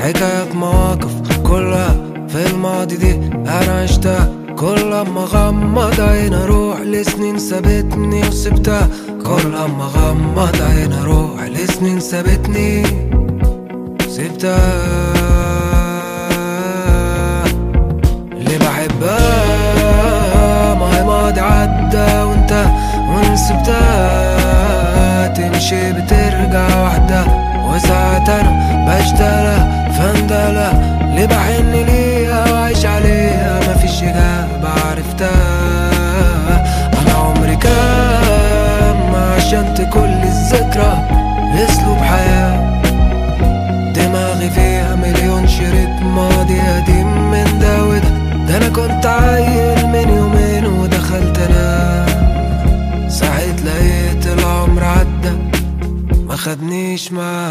حكايات مواقف كلها في الماضي دي انا عشتها كل اما غمض عين اروح لسنين سابتني وسبتها كل اما غمض عين اروح لسنين سابتني سبتها اللي بحبها ما هي ماضي عدى وانت وان سبتها تمشي بترجع وحدها وساعات انا بشتغلها فندلة اللي بحن ليها وعايش عليها مفيش اجابة عرفتها انا عمري كام عشان كل الذكرى اسلوب حياه دماغي فيها مليون شريط ماضي قديم من ده وده ده انا كنت عيل من يومين ودخلت انام صحيت لقيت العمر عدى ما خدنيش معاه